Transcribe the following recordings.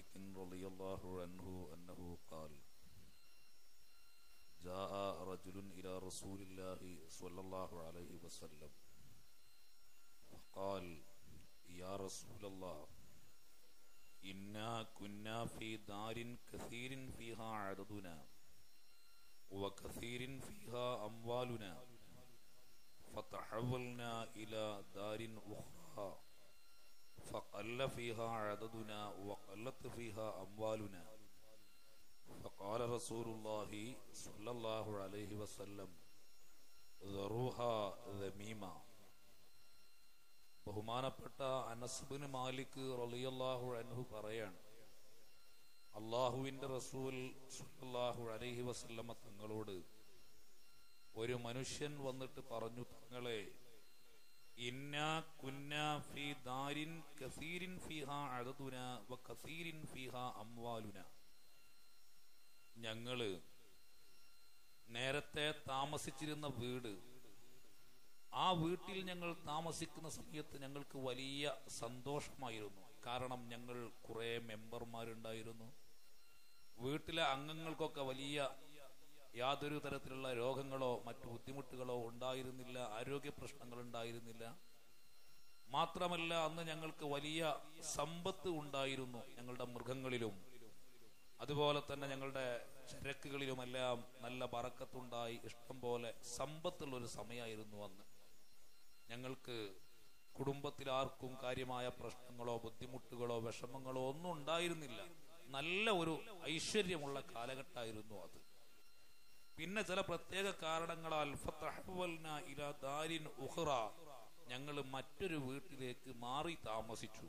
رضي الله عنه أنه قال جاء رجل إلى رسول الله صلى الله عليه وسلم فقال يا رسول الله إنا كنا في دار كثير فيها عددنا وكثير فيها أموالنا فتحولنا إلى دار أخرى فقل فيها عددنا وقلت فيها أموالنا فقال رسول الله صلى الله عليه وسلم ذروها ذميمة ബഹുമാനപ്പെട്ട അനസ്ബിന് മാലിക് റളിയല്ലാഹു അൻഹു പറയാണ് അള്ളാഹുവിന്റെ റസൂൽ സല്ലല്ലാഹു അലൈഹി വസല്ലമ തങ്ങളോട് ഒരു മനുഷ്യൻ വന്നിട്ട് പറഞ്ഞു തങ്ങളെ ഇന്നാ കുന്നാ ഫീ ദാരിൻ കസീരിൻ ഫീഹാ അദദുന വ കസീരിൻ ഫീഹാ അംവാലുന ഞങ്ങള് നേരത്തെ താമസിച്ചിരുന്ന വീട് ആ വീട്ടിൽ ഞങ്ങൾ താമസിക്കുന്ന സമയത്ത് ഞങ്ങൾക്ക് വലിയ സന്തോഷമായിരുന്നു കാരണം ഞങ്ങൾ കുറെ മെമ്പർമാരുണ്ടായിരുന്നു വീട്ടിലെ അംഗങ്ങൾക്കൊക്കെ വലിയ യാതൊരു തരത്തിലുള്ള രോഗങ്ങളോ മറ്റു ബുദ്ധിമുട്ടുകളോ ഉണ്ടായിരുന്നില്ല ആരോഗ്യ പ്രശ്നങ്ങൾ ഉണ്ടായിരുന്നില്ല മാത്രമല്ല അന്ന് ഞങ്ങൾക്ക് വലിയ സമ്പത്ത് ഉണ്ടായിരുന്നു ഞങ്ങളുടെ മൃഗങ്ങളിലും അതുപോലെ തന്നെ ഞങ്ങളുടെ ചരക്കുകളിലുമെല്ലാം നല്ല പറക്കത്തുണ്ടായി ഇഷ്ടം പോലെ സമ്പത്തുള്ള ഒരു സമയമായിരുന്നു അന്ന് ഞങ്ങൾക്ക് കുടുംബത്തിൽ ആർക്കും കാര്യമായ പ്രശ്നങ്ങളോ ബുദ്ധിമുട്ടുകളോ വിഷമങ്ങളോ ഒന്നും ഉണ്ടായിരുന്നില്ല നല്ല ഒരു ഐശ്വര്യമുള്ള കാലഘട്ടമായിരുന്നു അത് പിന്നെ ചില പ്രത്യേക കാരണങ്ങളാൽ ഫതഹവൽന ഇലാ ദാരിൻ ഉഖ്റ ഞങ്ങൾ മറ്റൊരു വീട്ടിലേക്ക് മാറി താമസിച്ചു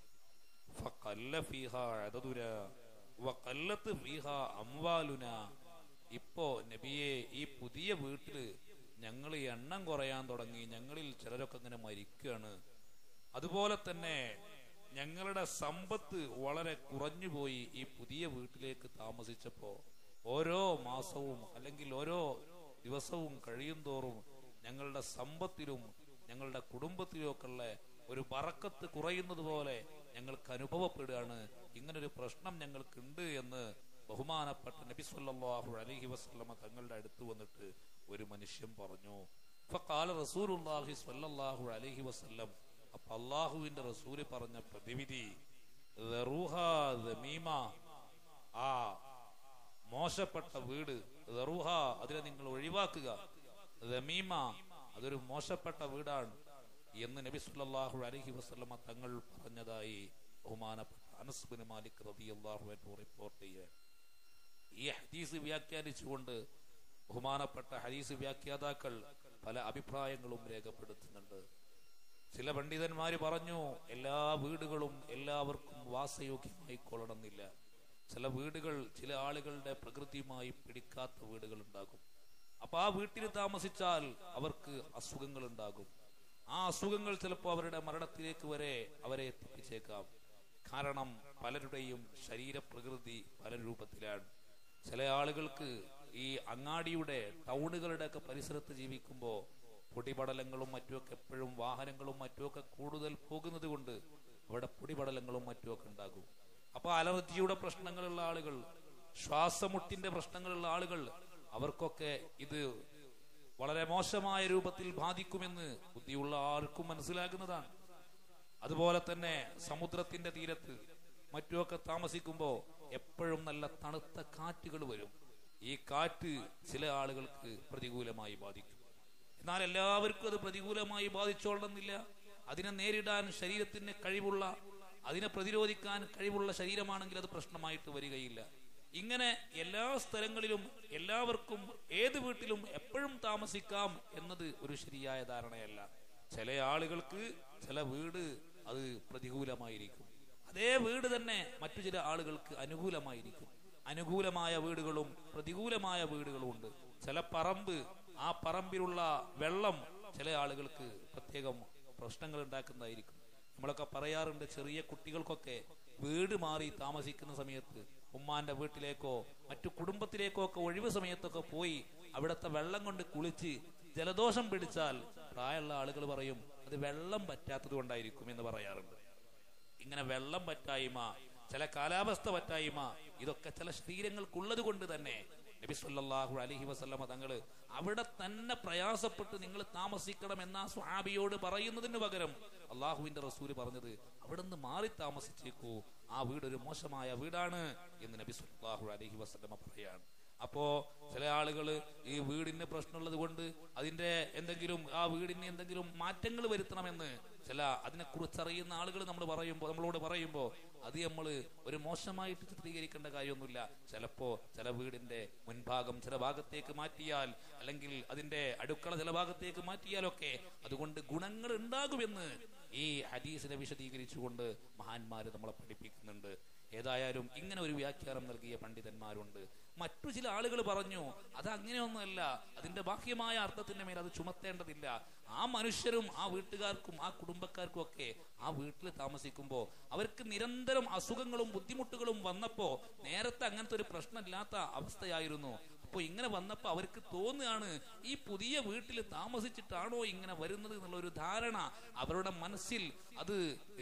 ഫഖല്ല ഫീഹാ അദദുന വഖല്ലത്ത് ഫീഹാ അംവാലുന ഇപ്പോ നബിയെ ഈ പുതിയ വീട്ടില് ഞങ്ങൾ എണ്ണം കുറയാൻ തുടങ്ങി ഞങ്ങളിൽ ചിലരൊക്കെ ഇങ്ങനെ മരിക്കുകയാണ് അതുപോലെ തന്നെ ഞങ്ങളുടെ സമ്പത്ത് വളരെ കുറഞ്ഞുപോയി ഈ പുതിയ വീട്ടിലേക്ക് താമസിച്ചപ്പോ ഓരോ മാസവും അല്ലെങ്കിൽ ഓരോ ദിവസവും കഴിയും തോറും ഞങ്ങളുടെ സമ്പത്തിലും ഞങ്ങളുടെ കുടുംബത്തിലും ഒക്കെ ഉള്ള ഒരു പറക്കത്ത് കുറയുന്നത് പോലെ ഞങ്ങൾക്ക് അനുഭവപ്പെടുകയാണ് ഇങ്ങനൊരു പ്രശ്നം ഞങ്ങൾക്കുണ്ട് എന്ന് ബഹുമാനപ്പെട്ട നബി സല്ലല്ലാഹു അലൈഹി വസല്ലമ തങ്ങളുടെ അടുത്ത് വന്നിട്ട് ഒരു മനുഷ്യൻ പറഞ്ഞു ഫഖാല റസൂലുള്ളാഹി സ്വല്ലല്ലാഹു അലൈഹി വസല്ലം അപ്പൊ അള്ളാഹുവിന്റെ റസൂല് പറഞ്ഞ പ്രതിവിധി ദറൂഹാ ദമീമ ആ മോശപ്പെട്ട വീട് ദറൂഹ അതിനെ നിങ്ങൾ ഒഴിവാക്കുക ദമീമ അതൊരു മോശപ്പെട്ട വീടാണ് എന്ന് നബി സല്ലല്ലാഹു അലൈഹി വസല്ലമ തങ്ങൾ പറഞ്ഞതായി ബഹുമാനപ്പെട്ട അനസ് ബിൻ മാലിക് റളിയല്ലാഹു അൻഹു റിപ്പോർട്ട് ചെയ്യുക ഈ ഹദീസ് വ്യാഖ്യാനിച്ചുകൊണ്ട് ബഹുമാനപ്പെട്ട ഹദീസ് വ്യാഖ്യാതാക്കൾ പല അഭിപ്രായങ്ങളും രേഖപ്പെടുത്തുന്നുണ്ട് ചില പണ്ഡിതന്മാര് പറഞ്ഞു എല്ലാ വീടുകളും എല്ലാവർക്കും വാസയോഗ്യമായി കൊള്ളണമെന്നില്ല ചില വീടുകൾ ചില ആളുകളുടെ പ്രകൃതിയുമായി പിടിക്കാത്ത വീടുകൾ ഉണ്ടാകും അപ്പൊ ആ വീട്ടിൽ താമസിച്ചാൽ അവർക്ക് അസുഖങ്ങൾ ഉണ്ടാകും ആ അസുഖങ്ങൾ ചിലപ്പോൾ അവരുടെ മരണത്തിലേക്ക് വരെ അവരെ എത്തിച്ചേക്കാം കാരണം പലരുടെയും ശരീരപ്രകൃതി പല രൂപത്തിലാണ് ചില ആളുകൾക്ക് ഈ അങ്ങാടിയുടെ ടൗണുകളുടെ ഒക്കെ പരിസരത്ത് ജീവിക്കുമ്പോൾ പൊടിപടലങ്ങളും മറ്റുമൊക്കെ എപ്പോഴും വാഹനങ്ങളും മറ്റുമൊക്കെ കൂടുതൽ പോകുന്നത് കൊണ്ട് അവിടെ പൊടിപടലങ്ങളും മറ്റുമൊക്കെ ഉണ്ടാകും അപ്പൊ അലർജിയുടെ പ്രശ്നങ്ങളുള്ള ആളുകൾ ശ്വാസമുട്ടിന്റെ പ്രശ്നങ്ങളുള്ള ആളുകൾ അവർക്കൊക്കെ ഇത് വളരെ മോശമായ രൂപത്തിൽ ബാധിക്കുമെന്ന് ബുദ്ധിയുള്ള ആർക്കും മനസ്സിലാകുന്നതാണ് അതുപോലെ തന്നെ സമുദ്രത്തിന്റെ തീരത്ത് മറ്റുമൊക്കെ താമസിക്കുമ്പോൾ എപ്പോഴും നല്ല തണുത്ത കാറ്റുകൾ വരും ഈ കാറ്റ് ചില ആളുകൾക്ക് പ്രതികൂലമായി ബാധിക്കും എന്നാൽ എല്ലാവർക്കും അത് പ്രതികൂലമായി ബാധിച്ചോളണമെന്നില്ല അതിനെ നേരിടാൻ ശരീരത്തിന് കഴിവുള്ള അതിനെ പ്രതിരോധിക്കാൻ കഴിവുള്ള ശരീരമാണെങ്കിൽ അത് പ്രശ്നമായിട്ട് വരികയില്ല ഇങ്ങനെ എല്ലാ സ്ഥലങ്ങളിലും എല്ലാവർക്കും ഏത് വീട്ടിലും എപ്പോഴും താമസിക്കാം എന്നത് ഒരു ശരിയായ ധാരണയല്ല ചില ആളുകൾക്ക് ചില വീട് അത് പ്രതികൂലമായിരിക്കും അതേ വീട് തന്നെ മറ്റു ചില ആളുകൾക്ക് അനുകൂലമായിരിക്കും അനുകൂലമായ വീടുകളും പ്രതികൂലമായ വീടുകളും ഉണ്ട് ചില പറമ്പ് ആ പറമ്പിലുള്ള വെള്ളം ചില ആളുകൾക്ക് പ്രത്യേകം പ്രശ്നങ്ങൾ ഉണ്ടാക്കുന്നതായിരിക്കും നമ്മളൊക്കെ പറയാറുണ്ട് ചെറിയ കുട്ടികൾക്കൊക്കെ വീട് മാറി താമസിക്കുന്ന സമയത്ത് ഉമ്മാന്റെ വീട്ടിലേക്കോ മറ്റു കുടുംബത്തിലേക്കോ ഒക്കെ ഒഴിവ് സമയത്തൊക്കെ പോയി അവിടുത്തെ വെള്ളം കൊണ്ട് കുളിച്ച് ജലദോഷം പിടിച്ചാൽ പ്രായമുള്ള ആളുകൾ പറയും അത് വെള്ളം പറ്റാത്തത് കൊണ്ടായിരിക്കും എന്ന് പറയാറുണ്ട് ഇങ്ങനെ വെള്ളം പറ്റായ്മ ചില കാലാവസ്ഥ പറ്റായ്മ ഇതൊക്കെ ചില ശരീരങ്ങൾക്കുള്ളത് കൊണ്ട് തന്നെ നബി സല്ലല്ലാഹു അലൈഹി വസല്ലമ തങ്ങള് അവിടെ തന്നെ പ്രയാസപ്പെട്ട് നിങ്ങൾ താമസിക്കണം എന്ന ആ സ്വഹാബിയോട് പറയുന്നതിന് പകരം അള്ളാഹുവിന്റെ റസൂല് പറഞ്ഞത് അവിടെ നിന്ന് മാറി താമസിച്ചേക്കൂ ആ വീട് ഒരു മോശമായ വീടാണ് എന്ന് നബി സല്ലല്ലാഹു അലൈഹി വസല്ലമ പറയാണ് അപ്പോ ചില ആളുകൾ ഈ വീടിന് പ്രശ്നമുള്ളത് കൊണ്ട് അതിന്റെ എന്തെങ്കിലും ആ വീടിന് എന്തെങ്കിലും മാറ്റങ്ങൾ വരുത്തണമെന്ന് ചില അതിനെ കുറിച്ചറിയുന്ന ആളുകൾ നമ്മൾ പറയുമ്പോൾ നമ്മളോട് പറയുമ്പോൾ അത് നമ്മൾ ഒരു മോശമായിട്ട് ചിത്രീകരിക്കേണ്ട കാര്യമൊന്നുമില്ല ചിലപ്പോ ചില വീടിന്റെ മുൻഭാഗം ചില ഭാഗത്തേക്ക് മാറ്റിയാൽ അല്ലെങ്കിൽ അതിന്റെ അടുക്കള ചില ഭാഗത്തേക്ക് മാറ്റിയാലൊക്കെ അതുകൊണ്ട് ഗുണങ്ങൾ ഉണ്ടാകുമെന്ന് ഈ ഹദീസിനെ വിശദീകരിച്ചുകൊണ്ട് മഹാന്മാര് നമ്മളെ പഠിപ്പിക്കുന്നുണ്ട് ഏതായാലും ഇങ്ങനെ ഒരു വ്യാഖ്യാനം നൽകിയ പണ്ഡിതന്മാരുണ്ട് മറ്റു ചില ആളുകൾ പറഞ്ഞു അത് അങ്ങനെയൊന്നുമല്ല അതിന്റെ ബാഹ്യമായ അർത്ഥത്തിന്റെ മേൽ അത് ചുമത്തേണ്ടതില്ല ആ മനുഷ്യരും ആ വീട്ടുകാർക്കും ആ കുടുംബക്കാർക്കും ഒക്കെ ആ വീട്ടിൽ താമസിക്കുമ്പോൾ അവർക്ക് നിരന്തരം അസുഖങ്ങളും ബുദ്ധിമുട്ടുകളും വന്നപ്പോ നേരത്തെ അങ്ങനത്തെ ഒരു പ്രശ്നമില്ലാത്ത അവസ്ഥയായിരുന്നു അപ്പൊ ഇങ്ങനെ വന്നപ്പോ അവർക്ക് തോന്നുകയാണ് ഈ പുതിയ വീട്ടിൽ താമസിച്ചിട്ടാണോ ഇങ്ങനെ വരുന്നത് എന്നുള്ള ഒരു ധാരണ അവരുടെ മനസ്സിൽ അത്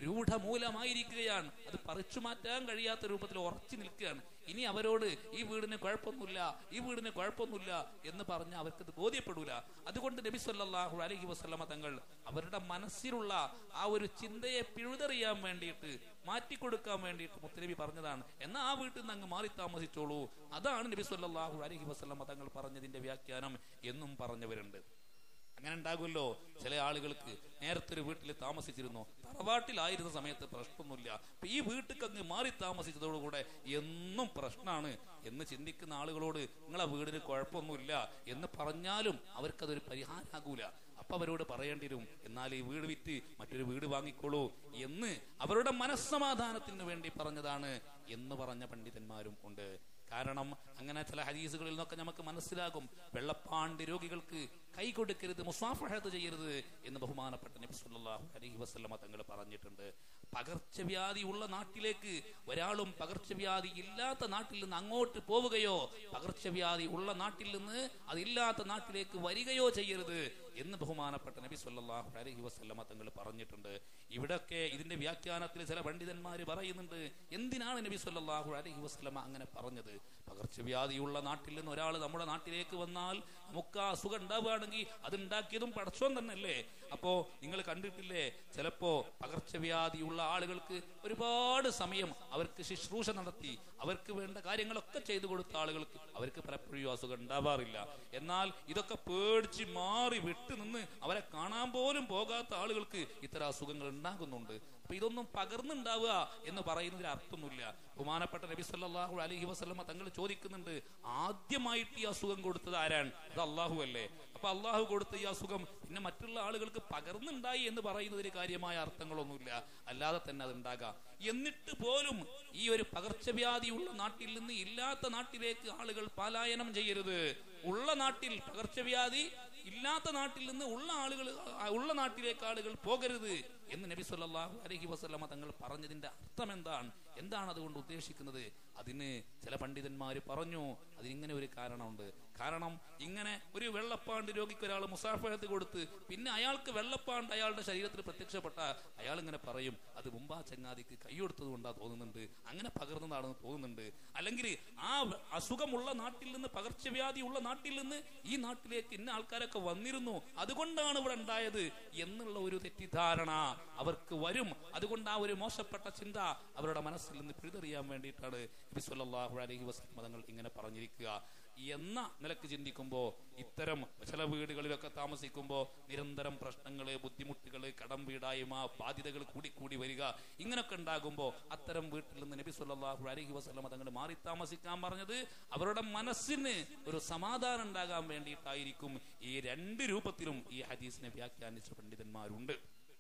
രൂഢമൂലമായിരിക്കുകയാണ് അത് പറിച്ചു മാറ്റാൻ കഴിയാത്ത രൂപത്തിൽ ഉറച്ചു നിൽക്കുകയാണ് ഇനി അവരോട് ഈ വീടിന് കുഴപ്പമൊന്നുമില്ല ഈ വീടിന് കുഴപ്പമൊന്നുമില്ല എന്ന് പറഞ്ഞ് അവർക്കത് ബോധ്യപ്പെടൂല അതുകൊണ്ട് നബി സല്ലല്ലാഹു അലൈഹി വസല്ലമ തങ്ങൾ അവരുടെ മനസ്സിലുള്ള ആ ഒരു ചിന്തയെ പിഴുതെറിയാൻ വേണ്ടിയിട്ട് മാറ്റിക്കൊടുക്കാൻ വേണ്ടിയിട്ട് മുത്തനബി പറഞ്ഞതാണ് എന്നാൽ ആ വീട്ടിൽ നിന്ന് അങ്ങ് മാറി താമസിച്ചോളൂ അതാണ് നബി സല്ലല്ലാഹു അലൈഹി വസല്ലമ തങ്ങൾ പറഞ്ഞതിന്റെ വ്യാഖ്യാനം എന്നും പറഞ്ഞവരുണ്ട് അങ്ങനെ ഉണ്ടാകുമല്ലോ ചില ആളുകൾക്ക് നേരത്തെ ഒരു വീട്ടിൽ താമസിച്ചിരുന്നു തറവാട്ടിലായിരുന്ന സമയത്ത് പ്രശ്നമൊന്നുമില്ല അപ്പൊ ഈ വീട്ടിൽ അങ്ങ് മാറി താമസിച്ചതോടുകൂടെ എന്നും പ്രശ്നമാണ് എന്ന് ചിന്തിക്കുന്ന ആളുകളോട് നിങ്ങളെ വീടിന് കുഴപ്പമൊന്നുമില്ല എന്ന് പറഞ്ഞാലും അവർക്കതൊരു പരിഹാരമാകൂല അപ്പൊ അവരോട് പറയേണ്ടി വരും എന്നാൽ ഈ വീട് വിറ്റ് മറ്റൊരു വീട് വാങ്ങിക്കോളൂ എന്ന് അവരുടെ മനസ്സമാധാനത്തിന് വേണ്ടി പറഞ്ഞതാണ് എന്ന് പറഞ്ഞ പണ്ഡിതന്മാരും ഉണ്ട് കാരണം അങ്ങനെ ചില ഹദീസുകളിൽ നിന്നൊക്കെ നമുക്ക് മനസ്സിലാകും വെള്ളപ്പാണ്ട് രോഗികൾക്ക് കൈ കൊടുക്കരുത് മുസാഫഹത്ത് ചെയ്യരുത് എന്ന് ബഹുമാനപ്പെട്ട നബി സല്ലല്ലാഹു അലൈഹി വസല്ലമ തങ്ങൾ പറഞ്ഞിട്ടുണ്ട് പകർച്ചവ്യാധി ഉള്ള നാട്ടിലേക്ക് ഒരാളും പകർച്ചവ്യാധി ഇല്ലാത്ത നാട്ടിൽ നിന്ന് അങ്ങോട്ട് പോവുകയോ പകർച്ചവ്യാധി ഉള്ള നാട്ടിൽ നിന്ന് അതില്ലാത്ത നാട്ടിലേക്ക് വരികയോ ചെയ്യരുത് എന്ന് ബഹുമാനപ്പെട്ട നബി സല്ലല്ലാഹു അലൈഹി വസല്ലമ തങ്ങൾ പറഞ്ഞിട്ടുണ്ട് ഇവിടൊക്കെ ഇതിന്റെ വ്യാഖ്യാനത്തിൽ ചില പണ്ഡിതന്മാർ പറയുന്നുണ്ട് എന്തിനാണ് നബി സല്ലല്ലാഹു അലൈഹി വസല്ലമ അങ്ങനെ പറഞ്ഞത് പകർച്ചവ്യാധിയുള്ള നാട്ടിൽ നിന്ന് ഒരാൾ നമ്മുടെ നാട്ടിലേക്ക് വന്നാൽ നമുക്ക് ആ അസുഖം ഉണ്ടാവുകയാണെങ്കിൽ അത് ഉണ്ടാക്കിയതും പടച്ചോൻ തന്നെയല്ലേ അപ്പോ നിങ്ങൾ കണ്ടിട്ടില്ലേ ചിലപ്പോ പകർച്ചവ്യാധിയുള്ള ആളുകൾക്ക് ഒരുപാട് സമയം അവർക്ക് ശുശ്രൂഷ നടത്തി അവർക്ക് വേണ്ട കാര്യങ്ങളൊക്കെ ചെയ്തു കൊടുത്ത ആളുകൾക്ക് അവർക്ക് പലപ്പോഴും അസുഖം ഉണ്ടാവാറില്ല എന്നാൽ ഇതൊക്കെ പേടിച്ച് മാറി വിട്ടു നിന്ന് അവരെ കാണാൻ പോലും പോകാത്ത ആളുകൾക്ക് ഇത്തരം അസുഖങ്ങൾ ഉണ്ടാകുന്നുണ്ട് അപ്പൊ ഇതൊന്നും പകർന്നുണ്ടാവുക എന്ന് പറയുന്നതിൽ അർത്ഥമൊന്നുമില്ല ബഹുമാനപ്പെട്ട നബി സല്ലല്ലാഹു അലൈഹി വസല്ലമ തങ്ങൾ ചോദിക്കുന്നുണ്ട് ആദ്യമായിട്ട് ഈ അസുഖം കൊടുത്തത് ആരാണ് അത് അള്ളാഹു അല്ലേ അപ്പൊ അള്ളാഹു കൊടുത്ത ഈ അസുഖം പിന്നെ മറ്റുള്ള ആളുകൾക്ക് പകർന്നുണ്ടായി എന്ന് പറയുന്നതിന് കാര്യമായ അർത്ഥങ്ങളൊന്നുമില്ല അല്ലാതെ തന്നെ അത് ഉണ്ടാകാം എന്നിട്ട് പോലും ഈ ഒരു പകർച്ചവ്യാധിയുള്ള നാട്ടിൽ നിന്ന് ഇല്ലാത്ത നാട്ടിലേക്ക് ആളുകൾ പലായനം ചെയ്യരുത് ഉള്ള നാട്ടിൽ പകർച്ചവ്യാധി ഇല്ലാത്ത നാട്ടിൽ നിന്ന് ഉള്ള ആളുകൾ ഉള്ള നാട്ടിലേക്ക് ആളുകൾ പോകരുത് എന്ന് നബി സല്ലല്ലാഹു അലൈഹി വസല്ലമ തങ്ങൾ പറഞ്ഞതിന്റെ അർത്ഥം എന്താണ് എന്താണ് അതുകൊണ്ട് ഉദ്ദേശിക്കുന്നത് അതിന് ചില പണ്ഡിതന്മാർ പറഞ്ഞു അതിനിങ്ങനെ ഒരു കാരണമുണ്ട് കാരണം ഇങ്ങനെ ഒരു വെള്ളപ്പാണ്ട് രോഗിക്ക് ഒരാൾ മുസാഫഹത്ത് കൊടുത്ത് പിന്നെ അയാൾക്ക് വെള്ളപ്പാണ്ട് അയാളുടെ ശരീരത്തിൽ പ്രത്യക്ഷപ്പെട്ട അയാൾ ഇങ്ങനെ പറയും അത് മുമ്പാ ചങ്ങാതിക്ക് കൈയെടുത്തത് കൊണ്ടാ തോന്നുന്നുണ്ട് അങ്ങനെ പകർന്നതാണെന്ന് തോന്നുന്നുണ്ട് അല്ലെങ്കിൽ ആ അസുഖമുള്ള നാട്ടിൽ നിന്ന് പകർച്ചവ്യാധി ഉള്ള നാട്ടിൽ നിന്ന് ഈ നാട്ടിലേക്ക് ഇന്ന ആൾക്കാരൊക്കെ വന്നിരുന്നു അതുകൊണ്ടാണ് ഇവിടെ ഉണ്ടായത് എന്നുള്ള ഒരു തെറ്റിദ്ധാരണ അവർക്ക് വരും അതുകൊണ്ട് ആ ഒരു മോശപ്പെട്ട ചിന്ത അവരുടെ മനസ്സിൽ നിന്ന് പിഴുതെറിയാൻ വേണ്ടിയിട്ടാണ് നബി സല്ലല്ലാഹു അലൈഹി വസല്ലം തങ്ങൾ ഇങ്ങനെ പറഞ്ഞിരിക്കുക എന്ന നിലക്ക് ചിന്തിക്കുമ്പോൾ ഇത്തരം ചില വീടുകളിലൊക്കെ താമസിക്കുമ്പോൾ നിരന്തരം പ്രശ്നങ്ങള് ബുദ്ധിമുട്ടുകള് കടം വീടായ്മ ബാധ്യതകൾ കൂടി കൂടി വരിക ഇങ്ങനൊക്കെ ഉണ്ടാകുമ്പോൾ അത്തരം വീട്ടിൽ നിന്ന് നബി സല്ലല്ലാഹു അലൈഹി വസല്ലം തങ്ങൾ മാറി താമസിക്കാൻ പറഞ്ഞത് അവരുടെ മനസ്സിന് ഒരു സമാധാനം ഉണ്ടാകാൻ വേണ്ടിയിട്ടായിരിക്കും ഈ രണ്ട് രൂപത്തിലും ഈ ഹദീസിനെ വ്യാഖ്യാനിച്ച പണ്ഡിതന്മാരുണ്ട്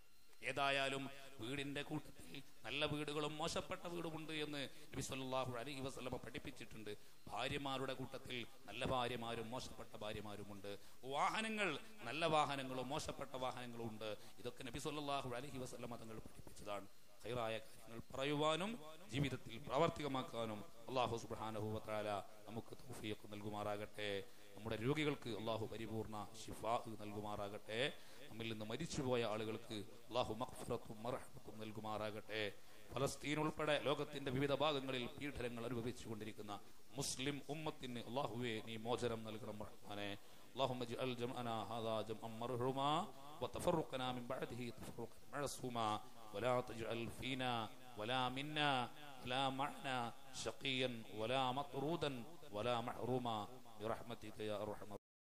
ഏതായാലും വീടിന്റെ കൂട്ടത്തിൽ നല്ല വീടുകളും മോശപ്പെട്ട വീടുമുണ്ട് എന്ന് നബി സല്ലല്ലാഹു അലൈഹി വസല്ലമ പഠിപ്പിച്ചിട്ടുണ്ട് ഭാര്യമാരുടെ കൂട്ടത്തിൽ നല്ല ഭാര്യമാരും മോശപ്പെട്ട ഭാര്യമാരുമുണ്ട് വാഹനങ്ങൾ നല്ല വാഹനങ്ങളും മോശപ്പെട്ട വാഹനങ്ങളും ഉണ്ട് ഇതൊക്കെ നബി സല്ലല്ലാഹു അലൈഹി വസല്ലമ തങ്ങൾ പഠിപ്പിച്ചതാണ് ഹൈറായ കാര്യങ്ങൾ പറയുവാനും ജീവിതത്തിൽ പ്രാവർത്തികമാക്കാനും അള്ളാഹു സുബ്ഹാനഹു വതആല നമുക്ക് തൗഫീഖ് നൽകുമാറാകട്ടെ നമ്മുടെ രോഗികൾക്ക് അള്ളാഹു പരിപൂർണ ഷിഫാ നൽകുമാറാകട്ടെ നമ്മിൽ നിന്ന് മരിച്ചുപോയ ആളുകൾക്ക് അള്ളാഹു മഖ്ഫിറത്തും മർഹമത്തും നൽകുമാറാകട്ടെ ഫലസ്തീൻ ഉൾപ്പെടെ ലോകത്തിന്റെ വിവിധ ഭാഗങ്ങളിൽ പീഡനങ്ങൾ അനുഭവിച്ചുകൊണ്ടിരിക്കുന്ന മുസ്ലിം ഉമ്മത്തിന് അള്ളാഹുവെ നീ മോചനം നൽകണം റഹ്മാനെ اللهم اجعل جمعنا هذا جمعا مرحوما وتفرقنا من بعده تفرقا معصوما ولا تجعل فينا ولا منا ولا معنا شقيا ولا مطرودا ولا محروما برحمتك يا ارحم